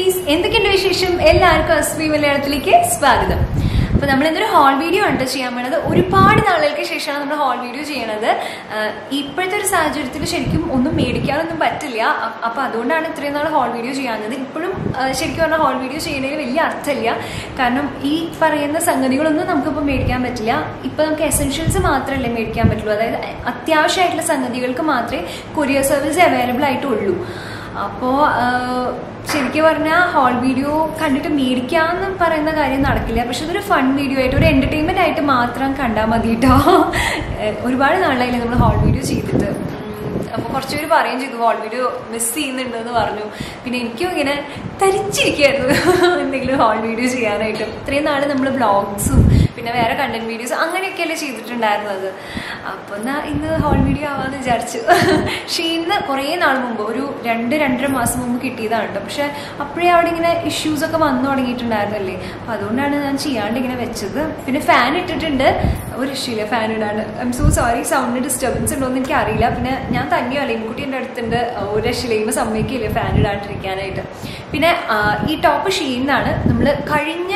Guys എന്തൊക്കെയുണ്ട് വിശേഷം എല്ലാവർക്കും അസ്മി മലയാളത്തിലേക്ക് സ്വാഗതം അപ്പൊ നമ്മൾ ഇന്നൊരു ഹോൾ വീഡിയോ ആണ് ട്ടോ ചെയ്യാൻ വേണ്ടത് ഒരുപാട് നാളുകൾക്ക് ശേഷമാണ് നമ്മൾ ഹോൾ വീഡിയോ ചെയ്യണത് ആഹ് ഇപ്പോഴത്തെ ഒരു സാഹചര്യത്തിൽ ശരിക്കും ഒന്നും മേടിക്കാനൊന്നും പറ്റില്ല അ- അപ്പൊ അതുകൊണ്ടാണ് ഇത്രയും നാൾ ഹോൾ വീഡിയോ ചെയ്യാഞ്ഞത് ഇപ്പോഴും ആഹ് ശരിക്കും പറഞ്ഞാൽ ഹോൾ വീഡിയോ ചെയ്യുന്നതിന് വലിയ അർത്ഥമില്ല കാരണം ഈ പറയുന്ന സംഗതികളൊന്നും നമുക്കിപ്പോൾ മേടിക്കാൻ പറ്റില്ല ഇപ്പൊ നമുക്ക് എസെൻഷ്യൽസ് മാത്രമല്ലേ മേടിക്കാൻ പറ്റുള്ളൂ അതായത് അത്യാവശ്യമായിട്ടുള്ള സംഗതികൾക്ക് മാത്രമേ കൊറിയർ സർവീസ് അവൈലബിൾ ആയിട്ടുള്ളൂ അപ്പോൾ ശരിക്കും പറഞ്ഞാൽ ഹോൾ വീഡിയോ കണ്ടിട്ട് മേടിക്കാന്ന് പറയുന്ന കാര്യം നടക്കില്ല പക്ഷെ ഇതൊരു ഫൺ വീഡിയോ ആയിട്ട് ഒരു എന്റർടൈൻമെന്റ് ആയിട്ട് മാത്രം കണ്ടാൽ മതി കേട്ടോ ഒരുപാട് നാളായില്ലേ നമ്മൾ ഹോൾ വീഡിയോ ചെയ്തിട്ട് അപ്പോൾ കുറച്ച് പേര് പറയുകയും ചെയ്തു ഹോൾ വീഡിയോ മിസ് ചെയ്യുന്നുണ്ട് എന്ന് പറഞ്ഞു പിന്നെ എനിക്കും ഇങ്ങനെ തരിച്ചിരിക്കുകയായിരുന്നു എന്തെങ്കിലും ഹോൾ വീഡിയോ ചെയ്യാനായിട്ട് ഇത്രയും നാൾ നമ്മൾ ബ്ലോഗ്സും പിന്നെ വേറെ കണ്ടന്റ് വീഡിയോസ് അങ്ങനെയൊക്കെയല്ലേ ചെയ്തിട്ടുണ്ടായിരുന്നത് അപ്പോൾ എന്നാ ഇന്ന് ഹോൾ വീഡിയോ ആവാന്ന് വിചാരിച്ചു ഷീന്ന് കുറേ നാൾ മുമ്പ് ഒരു രണ്ട് രണ്ടര മാസം മുമ്പ് കിട്ടിയതാണ് കേട്ടോ പക്ഷെ അപ്പോഴേ അവിടെ ഇങ്ങനെ ഇഷ്യൂസ് ഒക്കെ വന്നു തുടങ്ങിയിട്ടുണ്ടായിരുന്നല്ലേ അപ്പം അതുകൊണ്ടാണ് ഞാൻ ചെയ്യാണ്ട് ഇങ്ങനെ വെച്ചത് പിന്നെ ഫാൻ ഇട്ടിട്ടുണ്ട് ഒരു രക്ഷയില്ല ഫാൻ ഇടാണ്ട് ഐ എം സോ സോറി സൗണ്ടിന് ഡിസ്റ്റർബൻസ് ഉണ്ടോ എന്ന് എനിക്ക് അറിയില്ല പിന്നെ ഞാൻ തന്നെയല്ല ഇൻകുട്ടി എൻ്റെ അടുത്തുണ്ട് ഒരു രക്ഷയില്ല സമ്മതിക്കില്ല ഫാൻ ഇടാണ്ടിരിക്കാനായിട്ട് പിന്നെ ആ, ഈ ടോപ്പ് ഷീന്നാണ് നമ്മൾ കഴിഞ്ഞ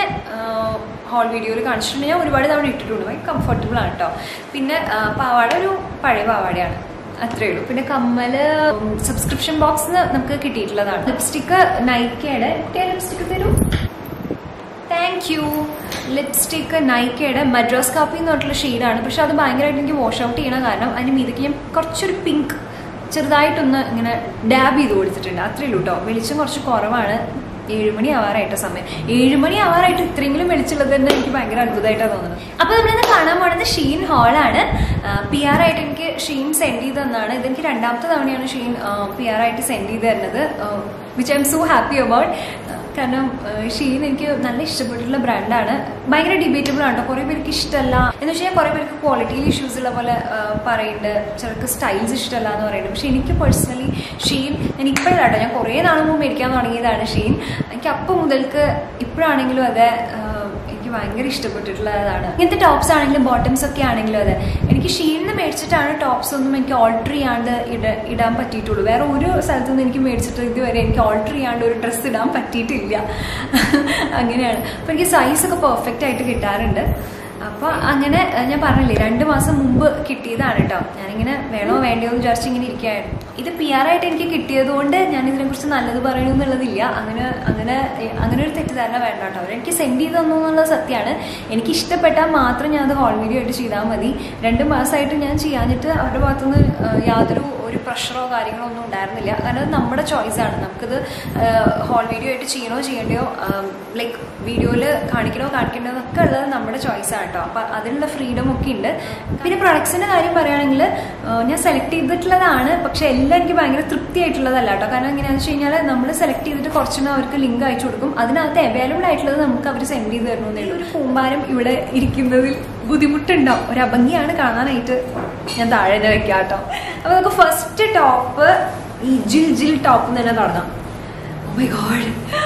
ഹോൾ വീഡിയോയിൽ കാണിച്ചിട്ടുണ്ട് ഞാൻ ഒരുപാട് തവണ ഇട്ടിട്ടുണ്ട് ഭയങ്കര കംഫർട്ടബിൾ ആണ് കേട്ടോ പിന്നെ ആ, പാവാട ഒരു പഴയ പാവാടയാണ് അത്രേ ഉള്ളൂ പിന്നെ കമ്മല് സബ്സ്ക്രിപ്ഷൻ ബോക്സ് നമുക്ക് കിട്ടിയിട്ടുള്ളതാണ് ലിപ്സ്റ്റിക്ക് നൈക്കയുടെ ലിപ്സ്റ്റിക്ക് തരൂ താങ്ക് യു ലിപ്സ്റ്റിക്ക് നൈക്കയുടെ മദ്രാസ് കാപ്പി എന്ന് പറഞ്ഞിട്ടുള്ള ഷെയ്ഡാണ് പക്ഷെ അത് ഭയങ്കരമായിട്ട് എനിക്ക് വാഷ് ഔട്ട് ചെയ്യണ കാരണം അതിന് മീതക്ക് ഞാൻ കുറച്ചൊരു പിങ്ക് ചെറുതായിട്ടൊന്ന് ഇങ്ങനെ ഡാബ് ചെയ്ത് കൊടുത്തിട്ടുണ്ട് അത്രേ ഉള്ളൂ കേട്ടോ വെളിച്ചം കുറച്ച് കുറവാണ് ഏഴുമണി ആവാറായിട്ട സമയം ഏഴുമണി ആവാറായിട്ട് ഇത്രയെങ്കിലും വെളിച്ചുള്ളത് തന്നെ എനിക്ക് ഭയങ്കര അത്ഭുതമായിട്ടാണ് തോന്നുന്നത് അപ്പൊ നമ്മളിന്ന് കാണാൻ പോണത് ഷീൻ ഹാളാണ് പി ആർ ആയിട്ട് എനിക്ക് ഷീൻ സെൻഡ് ചെയ്ത് തന്നാണ് ഇതെനിക്ക് രണ്ടാമത്തെ തവണയാണ് ഷീൻ പി ആർ ആയിട്ട് സെൻഡ് ചെയ്ത് തരുന്നത് which I'm so happy about കാരണം ഏഹ്, ഷീൻ എനിക്ക് നല്ല ഇഷ്ടപ്പെട്ടിട്ടുള്ള ബ്രാൻഡാണ് ഭയങ്കര ഡിബേറ്റബിൾ ആണ് കുറേ പേർക്ക് ഇഷ്ടമല്ല എന്ന് വെച്ചാൽ കുറേ പേർക്ക് ക്വാളിറ്റിയിൽ ഇഷ്യൂസ് ഉള്ള പോലെ ഏഹ്, പറയുന്നുണ്ട് ചിലർക്ക് സ്റ്റൈൽസ് ഇഷ്ടമല്ല എന്ന് പറയുന്നുണ്ട് പക്ഷെ എനിക്ക് പേഴ്സണലി ഷീൻ ഞാൻ ഇപ്പോഴാട്ടോ ഞാൻ കുറേ നാൾ മുമ്പ് മേടിക്കാൻ തുടങ്ങിയതാണ് ഷീൻ എനിക്ക് അപ്പം മുതൽക്ക് ഇപ്പോഴാണെങ്കിലും അതെ ഏഹ്, എനിക്ക് ഭയങ്കര ഇഷ്ടപ്പെട്ടിട്ടുള്ളതാണ് ഇങ്ങനത്തെ ടോപ്സ് ആണെങ്കിലും ബോട്ടംസ് ഒക്കെ ആണെങ്കിലും അതെ എനിക്ക് ഷീനിന്ന് മേടിച്ചിട്ടാണ് ടോപ്സ് ഒന്നും എനിക്ക് ഓൾട്ടർ ചെയ്യാണ്ട് ഇട ഇടാൻ പറ്റിയിട്ടുള്ളൂ വേറെ ഒരു സ്ഥലത്തുനിന്ന് എനിക്ക് മേടിച്ചിട്ട് ഇതുവരെ എനിക്ക് ഓൾട്ടർ ചെയ്യാണ്ട് ഒരു ഡ്രസ്സ് ഇടാൻ പറ്റിയിട്ടില്ല അങ്ങനെയാണ് അപ്പോൾ എനിക്ക് സൈസ് ഒക്കെ പെർഫെക്റ്റ് ആയിട്ട് കിട്ടാറുണ്ട് അപ്പോൾ അങ്ങനെ ഏഹ്, ഞാൻ പറഞ്ഞില്ലേ രണ്ട് മാസം മുമ്പ് കിട്ടിയതാണ് കേട്ടോ ഞാനിങ്ങനെ വേണോ വേണ്ടയോ എന്ന് വിചാരിച്ച് ഇങ്ങനെ ഇരിക്കുകയായിരുന്നു ഇത് പി ആർ ആയിട്ട് എനിക്ക് കിട്ടിയത് കൊണ്ട് ഞാൻ ഇതിനെക്കുറിച്ച് നല്ലത് പറയണമെന്നുള്ളതില്ല അങ്ങനെ അങ്ങനെ ഏഹ്, അങ്ങനെ ഒരു തെറ്റിദ്ധാരണ വേണ്ട കേട്ടോ അവരെനിക്ക് സെൻഡ് ചെയ്ത് തന്നു എന്നുള്ളത് സത്യമാണ് എനിക്ക് ഇഷ്ടപ്പെട്ടാൽ മാത്രം ഞാൻ അത് ഹോൾ വീഡിയോ ആയിട്ട് ചെയ്താൽ മതി രണ്ട് മാസമായിട്ട് ഞാൻ ചെയ്യാഞ്ഞിട്ട് അവരുടെ ഭാഗത്തുനിന്ന് ഏഹ്, യാതൊരു ഒരു പ്രഷറോ കാര്യങ്ങളോ ഒന്നും ഉണ്ടായിരുന്നില്ല കാരണം അത് നമ്മുടെ ചോയ്സാണ് നമുക്കിത് ഹോൾ വീഡിയോ ആയിട്ട് ചെയ്യണോ ചെയ്യണ്ടയോ ലൈക്ക് വീഡിയോയിൽ കാണിക്കണോ കാണിക്കണോ എന്നൊക്കെ ഉള്ളത് നമ്മുടെ ചോയ്സാണ് കേട്ടോ അപ്പം അതിനുള്ള ഫ്രീഡം ഒക്കെ ഉണ്ട് പിന്നെ പ്രൊഡക്ട്സിൻ്റെ കാര്യം പറയുകയാണെങ്കിൽ ഞാൻ സെലക്ട് ചെയ്തിട്ടുള്ളതാണ് പക്ഷെ എല്ലാം എനിക്ക് ഭയങ്കര തൃപ്തിയായിട്ടുള്ളതല്ല കേട്ടോ കാരണം എങ്ങനെയാണെന്ന് വെച്ച് കഴിഞ്ഞാൽ നമ്മൾ സെലക്ട് ചെയ്തിട്ട് കുറച്ചെണ്ണം അവർക്ക് ലിങ്ക് അയച്ചു കൊടുക്കും അതിനകത്ത് അവൈലബിൾ ആയിട്ടുള്ളത് നമുക്ക് അവർ സെൻഡ് ചെയ്ത് തരണമെന്നേ ഉള്ളൂ ഒരു കൂമ്പാരം ഇവിടെ ഇരിക്കുന്നതിൽ ബുദ്ധിമുട്ടുണ്ടാവും ഒരു അഭംഗിയാണ് കാണാനായിട്ട് ഞാൻ താഴെ തന്നെ വെക്കാം കേട്ടോ അപ്പൊ നമുക്ക് ഫസ്റ്റ് ടോപ്പ് ഈ ജിൽ ജിൽ ടോപ്പ് തന്നെ തുടങ്ങാം Oh my God.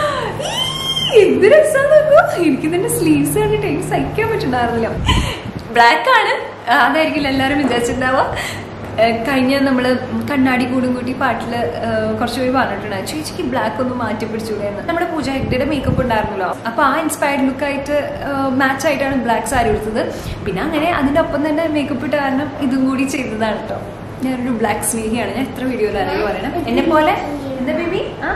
ഈ, എന്ത് രസം നോക്കൂ എനിക്ക് ഇതിന്റെ സ്ലീവ്സ് കണ്ടിട്ട് എനിക്ക് സഹിക്കാൻ പറ്റുന്നുണ്ടായിരുന്നില്ല ബ്ലാക്ക് ആണ് ആ, അതായിരിക്കില്ല എല്ലാവരും വിചാരിച്ചിട്ടുണ്ടാവുക ഏഹ് കഴിഞ്ഞ നമ്മൾ കണ്ണാടി കൂടും കൂട്ടി പാട്ടിൽ കുറച്ച് പേര് പറഞ്ഞിട്ടുണ്ട് ചേച്ചിക്ക് ബ്ലാക്ക് ഒന്ന് മാറ്റി പിടിച്ചൂടെ എന്ന് നമ്മുടെ പൂജ ഹെഗ്ഡയുടെ മേക്കപ്പ് ഉണ്ടായിരുന്നല്ലോ അപ്പൊ ആ ഇൻസ്പയർഡ് ലുക്കായിട്ട് മാച്ച് ആയിട്ടാണ് ബ്ലാക്ക് സാരി എടുത്തത് പിന്നെ അങ്ങനെ അതിന്റെ ഒപ്പം തന്നെ മേക്കപ്പ് ഇട്ട കാരണം ഇതും കൂടി ചെയ്തതാണ് കേട്ടോ ഞാനൊരു ബ്ലാക്ക് സ്നേഹിയാണ് ഞാൻ എത്ര വീഡിയോയിലാണ് പറയണം എന്നെ പോലെ എന്താ ബേബി ആ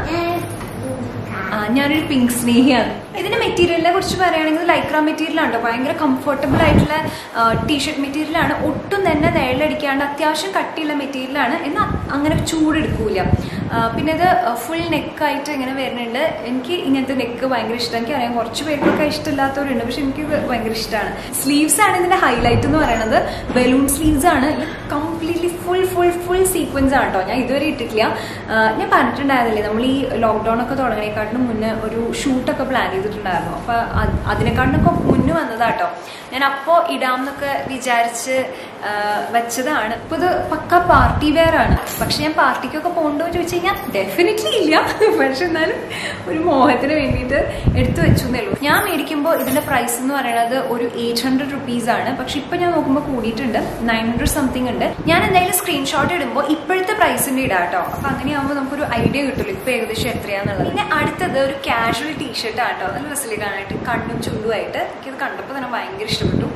ആ ഞാനൊരു പിങ്ക് സ്നേഹിയാണ് ഇതിന്റെ മെറ്റീരിയലിനെ കുറിച്ച് പറയുകയാണെങ്കിൽ ലൈക്ര മെറ്റീരിയൽ ആണ് ഭയങ്കര കംഫർട്ടബിൾ ആയിട്ടുള്ള ടീഷർട്ട് മെറ്റീരിയലാണ് ഒട്ടും തന്നെ നിഴലടിക്കാണ്ട് അത്യാവശ്യം കട്ടിയുള്ള മെറ്റീരിയലാണ് എന്നാൽ അങ്ങനെ ചൂടെടുക്കൂല ആ, പിന്നെ ഇത് ഫുൾ നെക്കായിട്ട് ഇങ്ങനെ വരുന്നുണ്ട് എനിക്ക് ഇങ്ങനത്തെ നെക്ക് ഭയങ്കര ഇഷ്ടം എനിക്ക് അറിയാം കുറച്ച് പേർക്കൊക്കെ ഇഷ്ടമില്ലാത്തവരുണ്ട് പക്ഷെ എനിക്ക് ഇത് ഭയങ്കര ഇഷ്ടമാണ് സ്ലീവ്സ് ആണ് ഇതിന്റെ ഹൈലൈറ്റ് എന്ന് പറയുന്നത് ബലൂൺ സ്ലീവ്സ് ആണ് completely full full full sequins ആണ് കേട്ടോ ഞാൻ ഇതുവരെ ഇട്ടിട്ടില്ല ആ, ഞാൻ പറഞ്ഞിട്ടുണ്ടായിരുന്നില്ലേ നമ്മൾ ഈ ലോക്ക്ഡൌൺ ഒക്കെ തുടങ്ങണേക്കാട്ടിലും മുന്നേ ഒരു ഷൂട്ടൊക്കെ പ്ലാൻ ചെയ്തിട്ടുണ്ടായിരുന്നു അപ്പൊ അത് അതിനെക്കാട്ടിനൊക്കെ മുന്നേ വന്നതാട്ടോ ഞാൻ അപ്പോ ഇടാം എന്നൊക്കെ വിചാരിച്ച് ആ, വെച്ചതാണ് ഇപ്പൊ ഇത് പക്ക പാർട്ടി വെയർ ആണ് പക്ഷെ ഞാൻ പാർട്ടിക്കൊക്കെ പോകണ്ടോ എന്ന് ചോദിച്ചു കഴിഞ്ഞാൽ ഡെഫിനറ്റ്ലി ഇല്ല പക്ഷെ എന്നാലും ഒരു മോഹത്തിന് വേണ്ടിയിട്ട് എടുത്തു വെച്ചു എന്നേ ഉള്ളൂ ഞാൻ മേടിക്കുമ്പോൾ ഇതിന്റെ പ്രൈസ് എന്ന് പറയുന്നത് ഒരു എയ്റ്റ് ഹൺഡ്രഡ് റുപ്പീസ് ആണ് പക്ഷെ ഇപ്പൊ ഞാൻ നോക്കുമ്പോൾ കൂടിയിട്ടുണ്ട് നയൻ ഹൺഡ്രഡ് സംതിങ് ഉണ്ട് ഞാൻ എന്തായാലും സ്ക്രീൻഷോട്ട് ഇടുമ്പോൾ ഇപ്പോഴത്തെ പ്രൈസിന്റെ ഇടാം കേട്ടോ അപ്പൊ അങ്ങനെയാകുമ്പോൾ നമുക്കൊരു ഐഡിയ കിട്ടുള്ളൂ ഇപ്പൊ ഏകദേശം എത്രയാന്നുള്ളത് പിന്നെ അടുത്തത് ഒരു കാഷ്വൽ ടീഷർട്ട് ആട്ടോ നല്ല രസത്തിൽ കാണാനായിട്ട് കണ്ണും ചുണ്ടുമായിട്ട് എനിക്കത് കണ്ടപ്പോൾ തന്നെ ഭയങ്കര ഇഷ്ടപ്പെട്ടു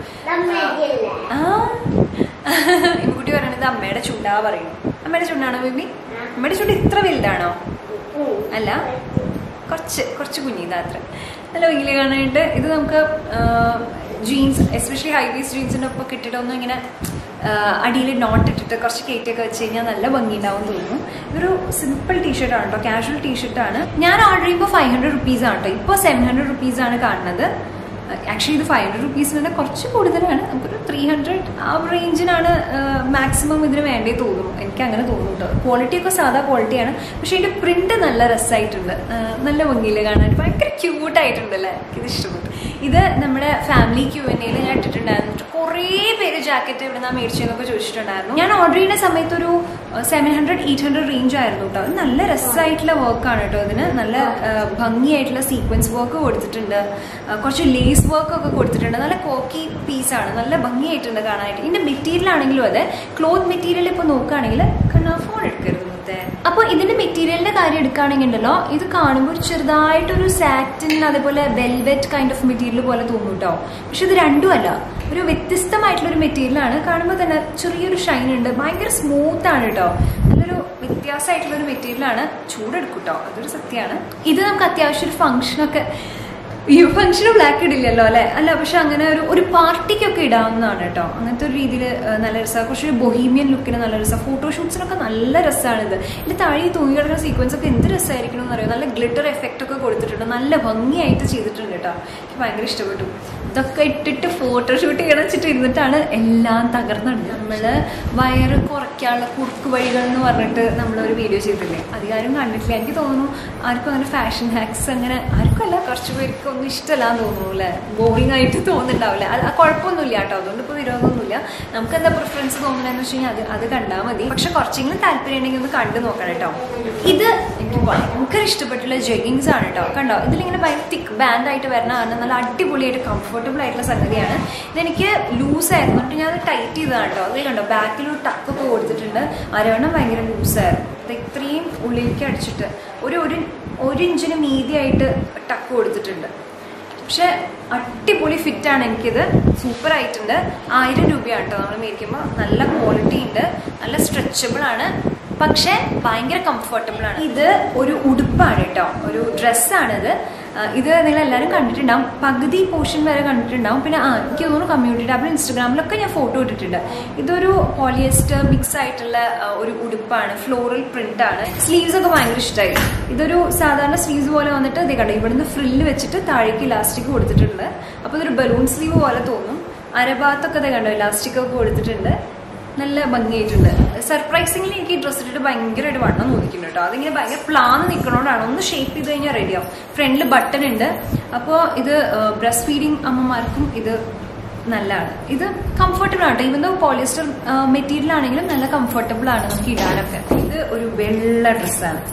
ആ ഇമ്മുകുട്ടി പറയണത് അമ്മയുടെ ചുണ്ടാ പറയുന്നു അമ്മയുടെ ചുണ്ടാണോ ബേബി അമ്മയുടെ ചുണ്ട് ഇത്ര വലുതാണോ അല്ല കുറച്ച് കുറച്ച് കുഞ്ഞിതാ അത്ര നല്ല ഭംഗിയിൽ കാണാനായിട്ട് ഇത് നമുക്ക് ജീൻസ് എസ്പെഷ്യലി ഹൈ വേസ് ജീൻസിൻ്റെ ഒപ്പം കിട്ടിയിട്ട് ഒന്നും ഇങ്ങനെ അടിയിൽ നോട്ട് ഇട്ടിട്ട് കുറച്ച് കയറ്റൊക്കെ വെച്ച് കഴിഞ്ഞാൽ നല്ല ഭംഗി ഉണ്ടാവും തോന്നുന്നു ഇതൊരു സിമ്പിൾ ടീഷർട്ട് ആണ് കേട്ടോ കാഷ്വൽ ടീഷർട്ട് ആണ് ഞാൻ ഓർഡർ ചെയ്യുമ്പോൾ ഫൈവ് ഹൺഡ്രഡ് റുപ്പീസ് ആണ് കേട്ടോ ഇപ്പോൾ സെവൻ ഹൺഡ്രഡ് റുപ്പീസ് ആണ് കാണുന്നത് ആക്ച്വലി ഇത് ഫൈവ് ഹൺഡ്രഡ് റുപ്പീസിന് തന്നെ കുറച്ച് കൂടുതലാണ് നമുക്കൊരു ത്രീ ഹൺഡ്രഡ് ആ റേഞ്ചിനാണ് മാക്സിമം ഇതിന് വേണ്ടേ തോന്നുന്നു എനിക്ക് അങ്ങനെ തോന്നുന്നു കേട്ടോ ക്വാളിറ്റി ഒക്കെ സാധാ ക്വാളിറ്റിയാണ് പക്ഷേ ഇതിന്റെ പ്രിന്റ് നല്ല രസമായിട്ടുണ്ട് നല്ല ഭംഗിയിൽ കാണാൻ ഭയങ്കര ക്യൂട്ടായിട്ടുണ്ടല്ലേ എനിക്കിത് ഇഷ്ടപ്പെട്ടു ഇത് നമ്മുടെ ഫാമിലി ക്യൂ എൻ എയിൽ ഞാൻ ഇട്ടിട്ടുണ്ടായിരുന്നു കുറേ പേര് ജാക്കറ്റ് ഇവിടെ നിന്ന് മേടിച്ചെന്നൊക്കെ ചോദിച്ചിട്ടുണ്ടായിരുന്നു ഞാൻ ഓർഡർ ചെയ്യുന്ന സമയത്ത് ഒരു seven hundred eight hundred range ആയിരുന്നു കേട്ടോ അത് നല്ല രസമായിട്ടുള്ള വർക്കാണ് കേട്ടോ ഇതിന് നല്ല ഭംഗിയായിട്ടുള്ള സീക്വൻസ് വർക്ക് കൊടുത്തിട്ടുണ്ട് കുറച്ച് ലേസ് വർക്ക് ഒക്കെ കൊടുത്തിട്ടുണ്ട് നല്ല കോക്കി പീസാണ് നല്ല ഭംഗിയായിട്ടുണ്ട് കാണാനായിട്ട് ഇതിന്റെ മെറ്റീരിയൽ ആണെങ്കിലും അതെ ക്ലോത്ത് മെറ്റീരിയൽ ഇപ്പോൾ നോക്കുകയാണെങ്കിൽ കണ്ണാ ഫോൺ എടുക്കരുത് മുത്തേ അപ്പോൾ ഇതിന്റെ മെറ്റീരിയലിന്റെ കാര്യം എടുക്കുകയാണെങ്കിൽ ഉണ്ടല്ലോ ഇത് കാണുമ്പോൾ ചെറുതായിട്ടൊരു സാറ്റിൻ അതേപോലെ വെൽവെറ്റ് കൈൻഡ് ഓഫ് മെറ്റീരിയൽ പോലെ തോന്നും കേട്ടോ പക്ഷെ ഇത് രണ്ടും അല്ല ഒരു വ്യത്യസ്തമായിട്ടുള്ള ഒരു മെറ്റീരിയലാണ് കാണുമ്പോൾ തന്നെ ചെറിയൊരു ഷൈൻ ഉണ്ട് ഭയങ്കര സ്മൂത്ത് ആണ് കേട്ടോ നല്ലൊരു വ്യത്യാസമായിട്ടുള്ള ഒരു മെറ്റീരിയലാണ് ചൂടെടുക്കും കേട്ടോ അതൊരു സത്യമാണ് ഇത് നമുക്ക് അത്യാവശ്യം ഒരു ഫംഗ്ഷനൊക്കെ ഈ ഫംഗ്ഷന് ബ്ലാക്ക് ഇടില്ലല്ലോ അല്ലെ അല്ല പക്ഷെ അങ്ങനെ ഒരു ഒരു പാർട്ടിക്കൊക്കെ ഇടാവുന്നതാണ് കേട്ടോ അങ്ങനത്തെ ഒരു രീതിയിൽ നല്ല രസമാണ് കുറച്ചൊരു ബൊഹീമിയൻ ലുക്കിന് നല്ല രസമാണ് ഫോട്ടോഷൂട്ട്സിനൊക്കെ നല്ല രസമാണ് ഇത് ഇതിന്റെ താഴെ തൂങ്ങി കിടക്കുന്ന സീക്വൻസ് ഒക്കെ എന്ത് രസമായിരിക്കണം എന്ന് അറിയാം നല്ല ഗ്ലിറ്റർ എഫക്റ്റ് ഒക്കെ കൊടുത്തിട്ടുണ്ട് നല്ല ഭംഗിയായിട്ട് ചെയ്തിട്ടുണ്ട് കേട്ടോ എനിക്ക് ഭയങ്കര ഇഷ്ടപ്പെട്ടു ഇതൊക്കെ ഇട്ടിട്ട് ഫോട്ടോഷൂട്ട് ചെയ്യണം വെച്ചിട്ട് ഇരുന്നിട്ടാണ് എല്ലാം തകർന്നത് നമ്മള് വയറ് കുറയ്ക്കാനുള്ള കുറുക്ക് വഴികൾ എന്ന് പറഞ്ഞിട്ട് നമ്മളൊരു വീഡിയോ ചെയ്തില്ലേ അധികാരം കണ്ടിട്ടില്ല എനിക്ക് തോന്നുന്നു ആർക്കും അങ്ങനെ ഫാഷൻ ഹാക്സ് അങ്ങനെ ആർക്കും അല്ല കുറച്ച് പേർക്ക് ഒന്നും ഇഷ്ടമല്ലാന്ന് തോന്നുന്നു അല്ലേ ബോറിംഗ് ആയിട്ട് തോന്നുന്നുണ്ടാവില്ല അത് കുഴപ്പമൊന്നുമില്ല കേട്ടോ അതുകൊണ്ട് ഇപ്പോൾ വിരോധമൊന്നുമില്ല നമുക്ക് എന്താ പ്രിഫറൻസ് തോന്നുന്നതെന്ന് വെച്ച് കഴിഞ്ഞാൽ അത് അത് കണ്ടാൽ മതി പക്ഷെ കുറച്ചെങ്കിലും താല്പര്യം ഉണ്ടെങ്കിൽ ഒന്ന് കണ്ടു നോക്കണം കേട്ടോ ഇത് എനിക്ക് ഭയങ്കര ഇഷ്ടപ്പെട്ടുള്ള ജെഗിങ്സ് ആണ് കേട്ടോ കണ്ടോ ഇതിലിങ്ങനെ ഭയങ്കര തിക്ക് ബാൻഡ് ആയിട്ട് വരുന്ന കാരണം നല്ല അടിപൊളിയായിട്ട് കംഫർട്ടബിൾ ആയിട്ടുള്ള സംഗതിയാണ് ഇതെനിക്ക് ലൂസ് ആയിരുന്നു എന്നിട്ട് ഞാൻ അത് ടൈറ്റ് ചെയ്തതാണ് കേട്ടോ അത് കണ്ടോ ബാക്കിൽ ഒരു ടക്കൊക്കെ കൊടുത്തിട്ടുണ്ട് അരവണ്ണം ഭയങ്കര ലൂസായിരുന്നു ഇത് ഇത്രയും ഉള്ളിലേക്ക് അടിച്ചിട്ട് ഒരു ഒരു ഒരു ഇഞ്ചിന് മീതിയായിട്ട് ടക്ക് കൊടുത്തിട്ടുണ്ട് പക്ഷെ അടിപൊളി ഫിറ്റാണ് എനിക്കിത് സൂപ്പർ ആയിട്ടുണ്ട് ആയിരം രൂപയാണ് കേട്ടോ നമ്മൾ മേടിക്കുമ്പോൾ നല്ല ക്വാളിറ്റി ഉണ്ട് നല്ല സ്ട്രെച്ചബിൾ ആണ് പക്ഷെ ഭയങ്കര കംഫർട്ടബിൾ ആണ് ഇത് ഒരു ഉടുപ്പാണ് കേട്ടോ ഒരു ഡ്രസ്സാണിത് ഇത് നിങ്ങൾ എല്ലാവരും കണ്ടിട്ടുണ്ടാവും പകുതി പോർഷൻ വരെ കണ്ടിട്ടുണ്ടാവും പിന്നെ ആ എനിക്ക് തോന്നുന്നു കമ്മ്യൂണിറ്റി ടാബിൽ ഇൻസ്റ്റഗ്രാമിലൊക്കെ ഞാൻ ഫോട്ടോ ഇട്ടിട്ടുണ്ട് ഇതൊരു പോളിയസ്റ്റർ മിക്സ് ആയിട്ടുള്ള ഒരു ഉടുപ്പാണ് ഫ്ലോറൽ പ്രിന്റ് ആണ് സ്ലീവ്സ് ഒക്കെ ഭയങ്കര ഇഷ്ടമായി ഇതൊരു സാധാരണ സ്ലീവ്സ് പോലെ വന്നിട്ട് ഇത് കണ്ടോ ഇവിടുന്ന് ഫ്രില്ല് വെച്ചിട്ട് താഴേക്ക് ഇലാസ്റ്റിക് കൊടുത്തിട്ടുണ്ട് അപ്പോൾ ഇതൊരു ബലൂൺ സ്ലീവ് പോലെ തോന്നും അരഭാഗത്തൊക്കെ ഇത് കണ്ടോ ഇലാസ്റ്റിക് ഒക്കെ കൊടുത്തിട്ടുണ്ട് നല്ല ഭംഗിയായിട്ടുണ്ട് സർപ്രൈസിംഗിൽ എനിക്ക് ഈ ഡ്രസ്സ് ഇട്ടിട്ട് ഭയങ്കരമായിട്ട് വണ്ണം തോന്നിക്കുന്നു കേട്ടോ അതിങ്ങനെ ഭയങ്കര പ്ലാന്ന് നിൽക്കണോണ്ടാണ് ഒന്ന് ഷേപ്പ് ചെയ്ത് കഴിഞ്ഞാൽ റെഡിയാവും ഫ്രണ്ടിൽ ബട്ടൺ ഉണ്ട് അപ്പോൾ ഇത് ബ്രസ്റ്റ് ഫീഡിങ് അമ്മമാർക്കും ഇത് നല്ലതാണ് ഇത് കംഫർട്ടബിൾ ആണ് ഇവൻ പോളിയസ്റ്റർ മെറ്റീരിയൽ ആണെങ്കിലും നല്ല കംഫർട്ടബിൾ ആണ് നമുക്ക് ഇടാനൊക്കെ ഇത് ഒരു വെള്ള ഡ്രസ്സാണ്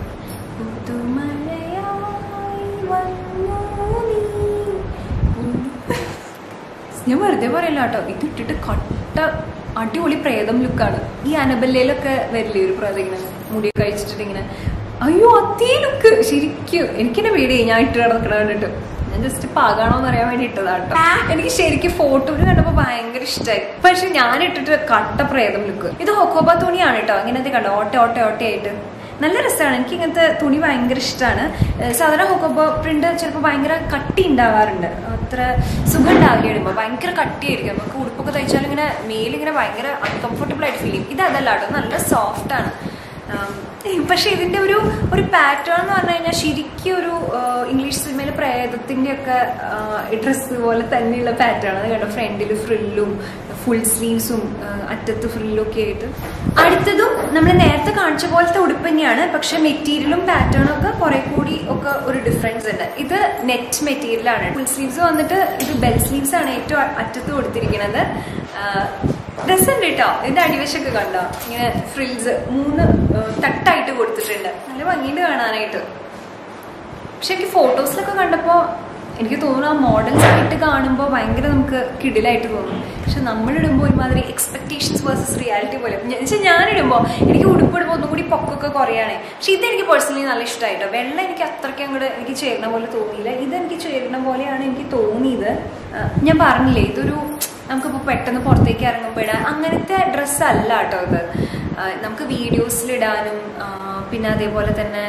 ഞാൻ വെറുതെ പറയില്ല കേട്ടോ ഇത് ഇട്ടിട്ട് കട്ട അടിപൊളി പ്രേതം ലുക്കാണ് ഈ അനബല്ലയിലൊക്കെ വരില്ലേ ഒരു പ്രേതം ഇങ്ങനെ മുടി കഴിച്ചിട്ട് ഇങ്ങനെ അയ്യോ അതേ ലുക്ക് ശരിക്കും എനിക്കെന്നെ പേടിയായി ഞാൻ ഇട്ട് കിടക്കണ കണ്ടിട്ട് ഞാൻ ജസ്റ്റ് പാകാണോ എന്ന് അറിയാൻ വേണ്ടി ഇട്ടതാട്ടോ എനിക്ക് ശരിക്കും ഫോട്ടോയിൽ കണ്ടപ്പോൾ ഭയങ്കര ഇഷ്ടമായി പക്ഷെ ഞാൻ ഇട്ടിട്ട് കട്ട പ്രേതം ലുക്ക് ഇത് ഹൊക്കോബ തുണിയാണ് കേട്ടോ ഇങ്ങനത്തെ കണ്ടോ ഓട്ട ഓട്ട ഓട്ടയായിട്ട് നല്ല രസമാണ് എനിക്ക് ഇങ്ങനത്തെ തുണി ഭയങ്കര ഇഷ്ടമാണ് സാധാരണ ഹൊക്കോബ പ്രിന്റ് ചിലപ്പോൾ ഭയങ്കര കട്ടി ഉണ്ടാവാറുണ്ട് അത്ര സുഖം ഉണ്ടാവില്ല ഇടുമ്പോൾ ഭയങ്കര കട്ടിയായിരിക്കും നമുക്ക് ഉടുപ്പൊക്കെ തയ്ച്ചാൽ ഇങ്ങനെ മേലിങ്ങനെ ഭയങ്കര അൺകംഫർട്ടബിൾ ആയിട്ട് ഫീൽ ചെയ്യും ഇത് അതല്ല കേട്ടോ നല്ല സോഫ്റ്റ് ആണ് പക്ഷെ ഇതിന്റെ ഒരു ഒരു പാറ്റേൺ എന്ന് പറഞ്ഞു കഴിഞ്ഞാൽ ശരിക്കും ഒരു ഇംഗ്ലീഷ് സിനിമയിലെ പ്രേതത്തിന്റെ ഒക്കെ ഡ്രസ്സ് പോലെ തന്നെയുള്ള പാറ്റേൺ അത് കണ്ടോ ഫ്രണ്ടിൽ ഫ്രില്ലും ഫുൾ സ്ലീവ്സും അറ്റത്ത് ഫ്രില്ലും ഒക്കെ ആയിട്ട് അടുത്തതും നമ്മൾ നേരത്തെ കാണിച്ച പോലത്തെ ഉടുപ്പ് തന്നെയാണ് പക്ഷെ മെറ്റീരിയലും പാറ്റേണും ഒക്കെ കുറെ കൂടി ഒക്കെ ഒരു ഡിഫറൻസ് ഉണ്ട് ഇത് നെറ്റ് മെറ്റീരിയൽ ആണ് ഫുൾ സ്ലീവ്സ് വന്നിട്ട് ഇത് ബെൽ സ്ലീവ്സ് ആണ് ഏറ്റവും അറ്റത്ത് കൊടുത്തിരിക്കുന്നത് രസമുണ്ട് കേട്ടോ ഇതിന്റെ അടിവശമൊക്കെ കണ്ടോ ഇങ്ങനെ ഫ്രിൽസ് മൂന്ന് തട്ടായിട്ട് കൊടുത്തിട്ടുണ്ട് നല്ല ഭംഗിയുണ്ട് കാണാനായിട്ട് പക്ഷെ എനിക്ക് ഫോട്ടോസിലൊക്കെ കണ്ടപ്പോൾ എനിക്ക് തോന്നുന്നു ആ മോഡൽസ് ആയിട്ട് കാണുമ്പോൾ ഭയങ്കര നമുക്ക് കിടിലായിട്ട് തോന്നും പക്ഷെ നമ്മളിടുമ്പോൾ ഒരുമാതിരി എക്സ്പെക്ടേഷൻസ് വേഴ്സസ് റിയാലിറ്റി പോലെ വെച്ചാൽ ഞാനിടുമ്പോൾ എനിക്ക് ഉടുപ്പിടുമ്പോൾ ഒന്നും കൂടി പൊക്കൊക്കെ കുറയാണ് പക്ഷെ ഇതെനിക്ക് പേഴ്സണലി നല്ല ഇഷ്ടമായിട്ടോ വെള്ളം എനിക്ക് അത്രയ്ക്ക് അങ്ങോട്ട് എനിക്ക് ചേരുന്ന പോലെ തോന്നിയില്ല ഇതെനിക്ക് ചേരുന്ന പോലെയാണ് എനിക്ക് തോന്നിയത് ആ, ഞാൻ പറഞ്ഞില്ലേ ഇതൊരു നമുക്കിപ്പോൾ പെട്ടെന്ന് പുറത്തേക്ക് ഇറങ്ങുമ്പോൾ ഇടാൻ അങ്ങനത്തെ ഡ്രസ്സ് അല്ല കേട്ടോ ഇത് ആ, നമുക്ക് വീഡിയോസിലിടാനും ആ, പിന്നെ അതേപോലെ തന്നെ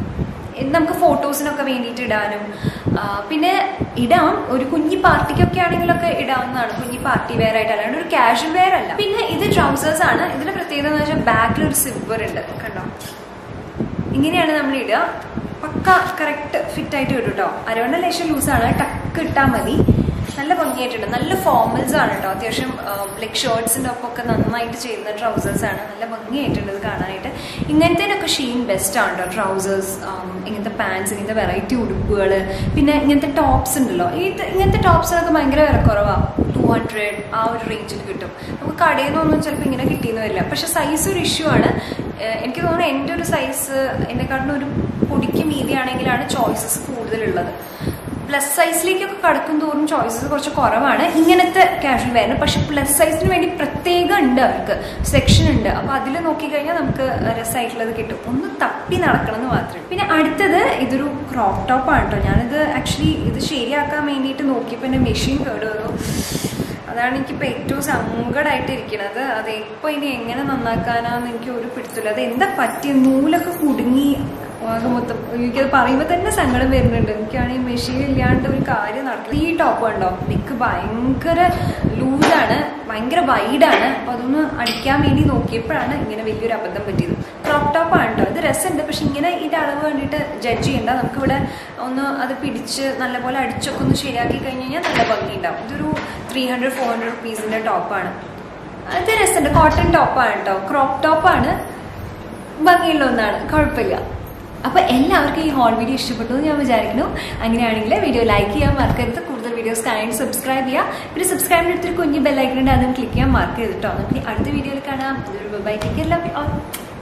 ഇത് നമുക്ക് ഫോട്ടോസിനൊക്കെ വേണ്ടിയിട്ട് ഇടാനും ആ, പിന്നെ ഇടാം ഒരു കുഞ്ഞി പാർട്ടിക്കൊക്കെ ആണെങ്കിലൊക്കെ ഇടാവുന്നതാണ് കുഞ്ഞി പാർട്ടി വെയർ ആയിട്ട് അല്ലാണ്ട് ഒരു കാഷ്വൽ വെയർ അല്ല പിന്നെ ഇത് ട്രൗസേഴ്സ് ആണ് ഇതിന്റെ പ്രത്യേകത എന്ന് വെച്ചാൽ ബാക്കിൽ ഒരു സിബ്ബർ ഉണ്ട് കണ്ടോ ഇങ്ങനെയാണ് നമ്മൾ ഇടുക പക്ക കറക്റ്റ് ഫിറ്റ് ആയിട്ട് ഇടും കേട്ടോ അരവണ്ണ ലേശം ലൂസാണ് ടക്ക് ഇട്ടാൽ മതി നല്ല ഭംഗിയായിട്ടുണ്ട് നല്ല ഫോർമൽസ് ആണ് കേട്ടോ അത്യാവശ്യം ലൈക്ക് ഷർട്ട്സിൻ്റെ ഒപ്പമൊക്കെ നന്നായിട്ട് ചെയ്യുന്ന ട്രൗസേഴ്സ് ആണ് നല്ല ഭംഗിയായിട്ടുണ്ട് ഇത് കാണാനായിട്ട് ഇങ്ങനത്തേനൊക്കെ ഷീൻ ബെസ്റ്റ് ആണ് കേട്ടോ ട്രൗസേഴ്സ് ഇങ്ങനത്തെ പാൻസ് ഇങ്ങനത്തെ വെറൈറ്റി ഉടുപ്പുകൾ പിന്നെ ഇങ്ങനത്തെ ടോപ്സ് ഉണ്ടല്ലോ ഇത് ഇങ്ങനത്തെ ടോപ്സിനൊക്കെ ഭയങ്കര വില കുറവാണ് ടു ഹൺഡ്രഡ് ആ ഒരു റേഞ്ചിൽ കിട്ടും നമുക്ക് കടയിൽ നിന്നൊന്നും ചിലപ്പോൾ ഇങ്ങനെ കിട്ടിയെന്ന് വരില്ല പക്ഷെ സൈസ് ഒരു ഇഷ്യൂ ആണ് ഏഹ് എനിക്ക് തോന്നുന്നു എൻ്റെ ഒരു സൈസ് എന്നെക്കാട്ടിലും ഒരു പൊടിക്ക് മീതിയാണെങ്കിലാണ് ചോയ്സസ് കൂടുതലുള്ളത് പ്ലസ് സൈസിലേക്കൊക്കെ കടക്കും തോറും ചോയ്സസ് കുറച്ച് കുറവാണ് ഇങ്ങനത്തെ കാഷ്വൽ വെയറിന് പക്ഷെ പ്ലസ് സൈസിന് വേണ്ടി പ്രത്യേകം ഉണ്ട് അവർക്ക് സെക്ഷൻ ഉണ്ട് അപ്പൊ അതിൽ നോക്കിക്കഴിഞ്ഞാൽ നമുക്ക് രസമായിട്ടുള്ളത് കിട്ടും ഒന്ന് തപ്പി നടക്കണം എന്ന് മാത്രം പിന്നെ അടുത്തത് ഇതൊരു ക്രോപ്പ് ടോപ്പ് ആണ് കേട്ടോ ഞാനിത് ആക്ച്വലി ഇത് ശരിയാക്കാൻ വേണ്ടിയിട്ട് നോക്കിയപ്പോൾ എൻ്റെ മെഷീൻ കേട് വന്നു അതാണ് എനിക്കിപ്പോൾ ഏറ്റവും സങ്കടമായിട്ട് ഇരിക്കുന്നത് അത് ഇപ്പോൾ ഇനി എങ്ങനെ നന്നാക്കാനാന്ന് എനിക്ക് ഒരു പിടുത്തില്ല അത് എന്താ പറ്റിയ നൂലൊക്കെ കുടുങ്ങി ആകെ മൊത്തം എനിക്കത് പറയുമ്പോൾ തന്നെ സങ്കടം വരുന്നുണ്ട് എനിക്കാണെങ്കിൽ മെഷീൻ ഇല്ലാണ്ട് ഒരു കാര്യം നടക്കില്ല ഈ ടോപ്പ് കണ്ടോ നിക്ക് ഭയങ്കര ലൂസാണ് ഭയങ്കര വൈഡാണ് അപ്പോൾ അതൊന്ന് അടിക്കാൻ വേണ്ടി നോക്കിയപ്പോഴാണ് ഇങ്ങനെ വലിയൊരു അബദ്ധം പറ്റിയത് ക്രോപ്പ് ടോപ്പാണ് കേട്ടോ ഇത് രസമുണ്ട് പക്ഷെ ഇങ്ങനെ ഇതിൻ്റെ അളവ് കണ്ടിട്ട് ജഡ്ജ് ചെയ്യണ്ട നമുക്കിവിടെ ഒന്ന് അത് പിടിച്ച് നല്ലപോലെ അടിച്ചൊക്കെ ഒന്ന് ശരിയാക്കി കഴിഞ്ഞ് കഴിഞ്ഞാൽ നല്ല ഭംഗി ഉണ്ടാവും ഇതൊരു ത്രീ ഹൺഡ്രഡ് ഫോർ ഹൺഡ്രഡ് റുപ്പീസിൻ്റെ ടോപ്പാണ് അത് രസമുണ്ട് കോട്ടൺ ടോപ്പാണ് കേട്ടോ ക്രോപ്പ് ടോപ്പാണ് ഭംഗിയുള്ള ഒന്നാണ് കുഴപ്പമില്ല അപ്പൊ എല്ലാവർക്കും ഈ ഹോൾ വീഡിയോ ഇഷ്ടപ്പെട്ടു എന്ന് ഞാൻ വിചാരിക്കുന്നു അങ്ങനെയാണെങ്കിൽ വീഡിയോ ലൈക്ക് ചെയ്യാൻ മറക്കരുത് കൂടുതൽ വീഡിയോസ് കാണാൻ സബ്സ്ക്രൈബ് ചെയ്യുക പിന്നെ സബ്സ്ക്രൈബിന് അടുത്തൊരു കുഞ്ഞ് ബെല്ലൈക്കൺ ഉണ്ട് അതും ക്ലിക്ക് ചെയ്യാൻ മറക്കരുത് കേട്ടോ നമുക്ക് അടുത്ത വീഡിയോയിൽ കാണാം ഇതൊരു ബൈ ടേക്ക് ലവ്